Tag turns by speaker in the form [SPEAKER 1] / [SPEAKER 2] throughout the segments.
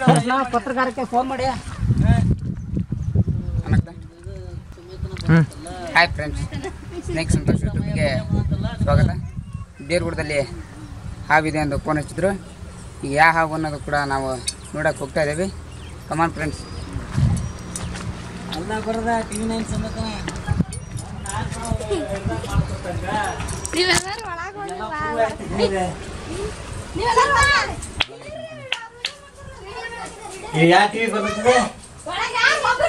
[SPEAKER 1] ಪತ್ರಕಾರಕ್ಕೆ phone ಮಾಡಿ
[SPEAKER 2] hi friends snake Santhosh ಯೂಟ್ಯೂಬ್ಗೆ ಸ್ವಾಗತ ದೇರ್ಗುಡದಲ್ಲಿ ಹಾವಿದೆ ಎಂದು ಫೋನ್ ಹಚ್ಚಿದ್ರು ಈಗ ಯಾವ ಹಾವು ಅನ್ನೋದು ಕೂಡ ನಾವು ನೋಡಕ್ಕೆ ಹೋಗ್ತಾ ಇದ್ದೀವಿ ಕಮಾನ್ ಫ್ರೆಂಡ್ಸ್
[SPEAKER 1] ಅಲ್ಲ ಬರದ ಟಿವಿ ನೈನ್ ಸಮೇತ
[SPEAKER 3] ನೀವೆಲ್ಲರೂ ಒಳಗ್ ಹೋಗಿ ಬಾ. ನೀವೆಲ್ಲರೂ ಬಾ. ಒಳಗ್ ಯಾರ್ ಒಬ್ರು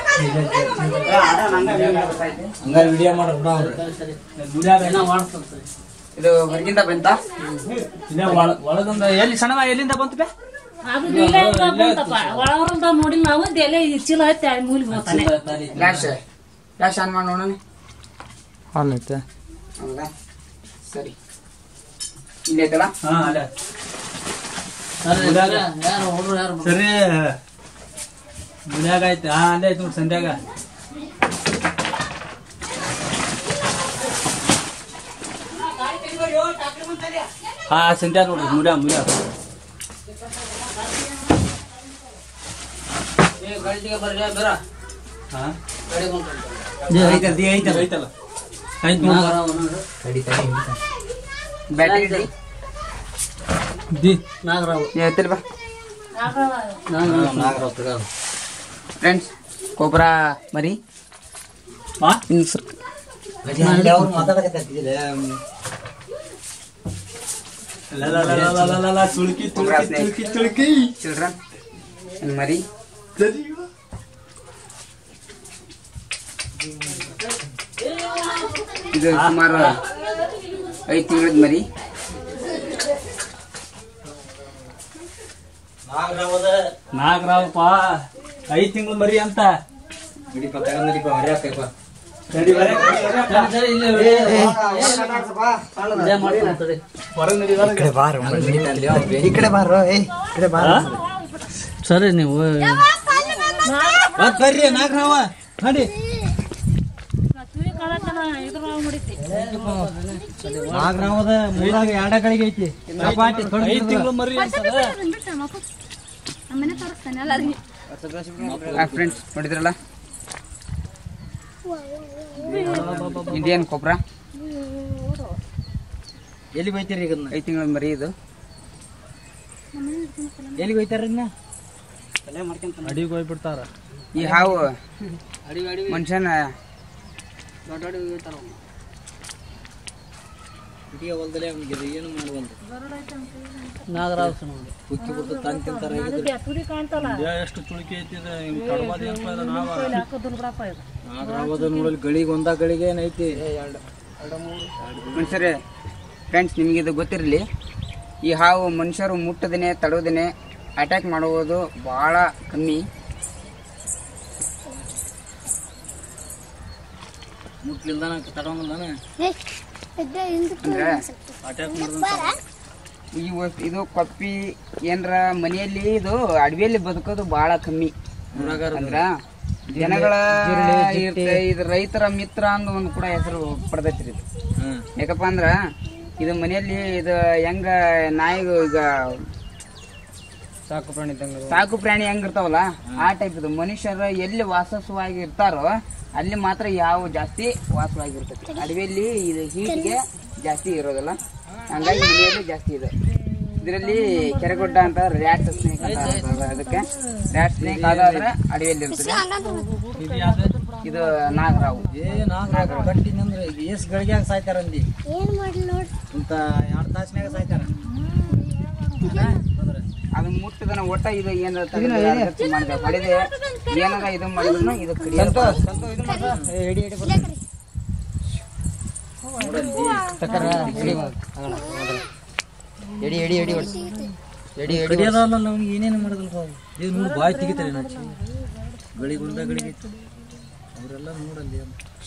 [SPEAKER 3] ಕಾಲ್
[SPEAKER 1] ಹಂಗಾರೆ ವಿಡಿಯೋ ಮಾಡೋದು ಬಿಡ ಅವ್ರು ವಿಡಿಯೋ ಮಾಡ್ತಾರೆ
[SPEAKER 2] ಇದು ಹೊರಗಿಂದ ಬಂತ
[SPEAKER 1] ಇಲ್ಲೇ ಒಳ- ಒಳಗೊಂದು ಎಲ್ಲಿ ಸಣ್ಣ ಎಲ್ಲಿಂದ ಬಂತು ಬೇ
[SPEAKER 4] ಅದು ಇಲ್ಲೇ ಇಲ್ಲ ಬಂತಪ್ಪ ಒಳವರಿಂದ ನೋಡಿ ನಾವು ಎಲೆ ಚೀಲ ಹತ್ತಿ ಅಲ್ಲಿ ಮೂಲಿಗೆ ಹೋಗ್ತಾನೆ
[SPEAKER 2] ಫ್ಲಾಶ್ ಫ್ಲಾಶ್ ಆನ್ ಮಾಡಿ ನೋಡೋಣ
[SPEAKER 1] ಅವನೈತೆ
[SPEAKER 2] ಹೌದಾ ಸರಿ ಇಲ್ಲಿ ಐತಲ್ಲ
[SPEAKER 1] ಹಾ ಅಲ್ಲೇ
[SPEAKER 4] ಯಾರು ಹುಡುಗರು ಯಾರು
[SPEAKER 1] ಸರಿ ಮುನ್ಯಾಗ ಐತೆ ಹಾ ಅಲ್ಲೇ ಐತೆ ನೋಡಿ ಸಂಧ್ಯಾಗ ಹಾ ಸಂಧ್ಯಾ ನೋಡ್ರಿ ಮುಡ್ಯ ಮುಡ್ಯ ಹಾ ಐತಲ್ಲ ಐತಲ್ಲ ಐತಲ್ಲ ಐತ್
[SPEAKER 2] ಬ್ಯಾಟ್ರಿ ಇಡಿ
[SPEAKER 1] ದಿ
[SPEAKER 4] ನಾಗರಾವ್
[SPEAKER 2] ನೀವು ಎತ್ತಿಲ್ಲ ಬಾ
[SPEAKER 4] ನಾಗರಾವ್
[SPEAKER 2] ಫ್ರೆಂಡ್ಸ್ ಕೊಬ್ಬರ ಮರಿ
[SPEAKER 1] ಹಾ
[SPEAKER 2] ಇನ್ನು ಸ್ವಲ್ಪ
[SPEAKER 1] ಸುಳ್ಕಿ ತುಳ್ಕಿ ತುಳ್ಕಿ ತುಳ್ಕಿ
[SPEAKER 2] ಚಿಲ್ಡ್ರನ್ ಇನ್ನು ಮರಿ ಇದು ಸುಮಾರು ಐದು ತಿಂಗಳದ ಮರಿ
[SPEAKER 1] ನಾಗರಾವಪ್ಪ ಐದ್ ತಿಂಗಳು ಮರಿ ಅಂತ ನಡಿ ಬರೇ, ಹೊರಗ್ ನಡಿ, ಹೊರಗ್.
[SPEAKER 4] ಸರಿ ನೀವು
[SPEAKER 1] ಮತ್ತ್ ಬರ್ರಿ ನಾಗರಾವ ನಡಿ ನಾಗರಾವದ ಮೂರಾಗ ಎರಡ ಕಡೆಗೆ ಐತಿ ಚಪಾಟಿ ಐದ್ ತಿಂಗಳು ಮರಿ ಅಂತದ
[SPEAKER 3] ನಮ್ಮನೆ ತೋರಿಸ್ತಾನೆ ಎಲ್ಲರಿಗೆ
[SPEAKER 2] ಫ್ರೆಂಡ್ಸ್ ನೋಡಿದ್ರಲ್ಲ ಇಂಡಿಯನ್ ಕೊಬ್ಬರ
[SPEAKER 1] ಎಲ್ಲಿ ಬೈತೀರಿ ಈಗ
[SPEAKER 2] ಐದು ತಿಂಗಳದ ಮರಿ ಇದು
[SPEAKER 1] ಎಲ್ಲಿ ಬೈತಾರ ಅಡಿಗೆ ಹೋಗ್ಬಿಡ್ತಾರ
[SPEAKER 2] ಈ ಹಾವು ಮನುಷ್ಯನ
[SPEAKER 1] ಇಡೀ ಹೊಲದಲ್ಲೇ ಅವನಿಗೆ ಏನು ಮಾಡುವಂತ
[SPEAKER 4] ನಾಗರಾವ್
[SPEAKER 1] ಕುಕ್ಕಿ ಬಿಡ್ತು ತಂದು ತಿಂತಾರ
[SPEAKER 4] ತುದಿ ಕಾಣ್ತಲ್ಲ
[SPEAKER 1] ಎಷ್ಟು ಚುಳುಕಿ ಐತಿದೆ ಕಡಬಾದಿ ಅಂತ ನಾವ
[SPEAKER 4] ಹಾಕೋದ್ರ ಬಿಡಪ್ಪ ಇದು
[SPEAKER 1] ನಾಗರಾವದ ನೋಡಲಿ ಗಳಿಗೆ ಒಂದ ಗಳಿಗೆ ಏನೈತಿ
[SPEAKER 2] ಮನುಷ್ಯರೇ ಫ್ರೆಂಡ್ಸ್ ನಿಮಗೆ ಇದು ಗೊತ್ತಿರಲಿ ಈ ಹಾವು ಮನುಷ್ಯರು ಮುಟ್ಟದೇನೆ ತಡೋದೇನೆ ಅಟ್ಯಾಕ್ ಮಾಡುವುದು ಭಾಳ ಕಮ್ಮಿ
[SPEAKER 1] ಮುಟ್ಲಿಲ್ದ ತಗೊಂಬಂದಾನ
[SPEAKER 2] ಅಂದ್ರೆ
[SPEAKER 1] ಅಟ್ಯಾಕ್ ಮಾಡಿದಂತ
[SPEAKER 2] ಈ ವಸ್- ಇದು ಕೊಪ್ಪಿ ಏನರ ಮನೆಯಲ್ಲಿ ಇದು ಅಡವಿಯಲ್ಲಿ ಬದುಕೋದು ಭಾಳ ಕಮ್ಮಿ ಅಂದ್ರ ಜನಗಳ ಇರ್ತ- ಇದು ರೈತರ ಮಿತ್ರ ಅಂದ ಒಂದು ಕೂಡ ಹೆಸರು ಪಡೆದೈತ್ರಿ ಇದು
[SPEAKER 1] ಹ್ಮ್
[SPEAKER 2] ಯಾಕಪ್ಪ ಅಂದ್ರ ಇದು ಮನೆಯಲ್ಲಿ ಇದು ಹೆಂಗ ನಾಯಿಗೂ ಈಗ
[SPEAKER 1] ಸಾಕು ಪ್ರಾಣಿ ಇದ್ದಂಗ
[SPEAKER 2] ಸಾಕು ಪ್ರಾಣಿ ಹೆಂಗಿರ್ತಾವಲ್ಲ ಆ ಟೈಪ್ ಇದು ಮನುಷ್ಯರು ಎಲ್ಲಿ ವಾಸಸ್ವಾಗಿ ಇರ್ತಾರೋ ಅಲ್ಲಿ ಮಾತ್ರ ಯಾವ ಜಾಸ್ತಿ ವಾಸವಾಗಿರ್ತೈತಿ ಅಡವಿಯಲ್ಲಿ ಇದು ಹೀಟ್ಗೆ ಜಾಸ್ತಿ ಇರೋದಿಲ್ಲ ಹಂಗಾಗಿ ಮನೆಯಲ್ಲಿ ಜಾಸ್ತಿ ಇದೆ ಇದರಲ್ಲಿ ಕೆರೆಗೊಡ್ಡ ಅಂತ ರ್ಯಾಟ್ ಸ್ನೇಕ್ ಅಂತ ಅಂತಾರೆ ಅದಕ್ಕೆ ರ್ಯಾಟ್ ಸ್ನೇಕ್ ಅದಾದ್ರೆ ಅಡವಿಯಲ್ಲಿ ಇರ್ತದೆ
[SPEAKER 1] ಇದು ಯಾವ್ದು
[SPEAKER 2] ಇದು ನಾಗರಾವು
[SPEAKER 1] ಏ ನಾಗರಾವ ಕಟ್ಟಿನಂದ್ರೆ ಈಗ ಎಸ್ ಗಳಿಗ್ಯಾಗ ಸಾಯ್ತಾರ ಅಂದಿ
[SPEAKER 3] ಏನ್ ಮಾಡ್ಲಿ ನೋಡ್
[SPEAKER 1] ಇಂತ ಎರಡ್ ತಾಸ್ನ್ಯಾಗ ಸಾಯ್ತಾರ
[SPEAKER 2] ಅದು ಮುಟ್ಟಿದನ ಒಟ್ಟ ಇದು ಏನ ಮಾಡಿದೆ ಹೊಡೆದೆ ಏನಾರ ಇದು ಮಾಡಿದ್ರು ಇದು ಕಡಿಯೋದು
[SPEAKER 1] ಎಡಿ ಎಡಿ ಎಡಿ ಎಡಿ ಎಡಿ ಕಡಿಯೋದಲ್ಲ ಅವ್ನಿಗೆ ಏನೇನು ಮಾಡೋದಲ್ಲ ಇದು ನೋಡಿ ಬಾಯಿ ತೆಗಿತಾರೆ ನಾಚಿ ಗಳಿಗೊಂದ ಗಳಿಗೆ ಐತಿ ಅವರೆಲ್ಲ ನೋಡಲ್ಲಿ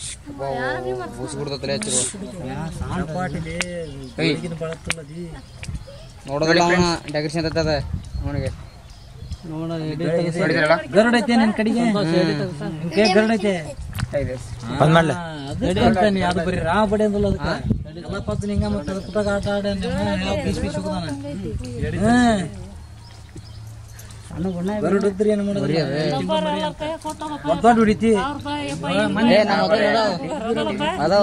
[SPEAKER 1] ಪಾಟಿಲಿ ಗಳಿಗಿನ ಬಳತ್ತಲ್ಲ ದಿ
[SPEAKER 2] ನೋಡೋದಿಲ್ಲ ಡೆಕೋರೇಷನ್ ಅದ ಅವನಿಗೆ
[SPEAKER 1] ಗರುಡ ಐತೆ ನಿನ್ ಕಡೆಗೆ ನಿನ್ ಕೈ ಗರುಡ ಐತೆ
[SPEAKER 2] ಬಂದ್ ಮಾಡ್ಲೆ
[SPEAKER 1] ಅದು ಅಂತಾನೆ ಅದು ಬರೀ ರಾ ಬಡಿ ಅಂದಲ್ಲ ಅದಕ್ಕೆ ಎಲ್ಲ ಪತ್ತು ನಿಂಗ ಮತ್ತೆ ಅದು ಪುಟ್ಟಾಗ ಆಟ ಆಡ ಪೀಸ್ ಪೀಸ್ ಹೋಗುದಾನ ಗರುಡದ್ರಿ ಏನು ಮಾಡೋದು ದೊಡ್ಡ ದೊಡ್ಡ ಹೊಡಿತಿ ಅದಾವ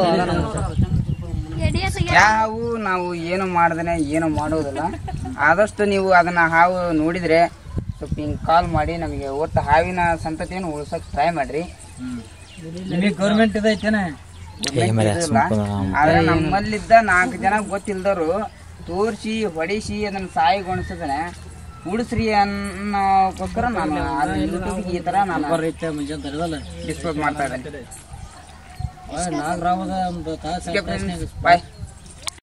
[SPEAKER 2] ಯಾವ ನಾವು ಏನು ಮಾಡ್ದೇನೆ ಏನು ಮಾಡೋದಿಲ್ಲ ಆದಷ್ಟು ನೀವು ಅದನ್ನ ಹಾವು ನೋಡಿದ್ರೆ ಸ್ವಲ್ಪ ಹಿಂಗೆ ಕಾಲ್ ಮಾಡಿ ನಮಗೆ ಒಟ್ಟು ಹಾವಿನ ಸಂತತಿಯನ್ನು ಉಳ್ಸಕ್ ಟ್ರೈ ಮಾಡ್ರಿ
[SPEAKER 1] ನಿಮಗೆ ಗೌರ್ಮೆಂಟ್ ಇದೈತೇನೆ
[SPEAKER 2] ಇದಿಲ್ಲ. ಆದ್ರೆ ನಮ್ಮಲ್ಲಿದ್ದ ನಾಲ್ಕು ಜನ ಗೊತ್ತಿಲ್ದವರು ತೋರಿಸಿ ಹೊಡಿಸಿ ಅದನ್ನ ಸಾಯಿಗೊಣಿಸಿದ್ರೆ ಉಳಿಸ್ರಿ ಅನ್ನೋಕ್ಕೋಸ್ಕರ ನಾನು ಅದು ಯೂಟ್ಯೂಬ್ಗೆ ಈ ತರ ನಾನು
[SPEAKER 1] ರೈತ ಮುಂಜಾನೆ ತರದಲ್ಲ
[SPEAKER 2] ಡಿಸ್ಕ್ಲೋಸ್ ಮಾಡ್ತಾ ಇದ್ದೇನೆ
[SPEAKER 1] ನಾಗರಾಮದ ಒಂದು ತಾಸು
[SPEAKER 2] ಬಾಯ್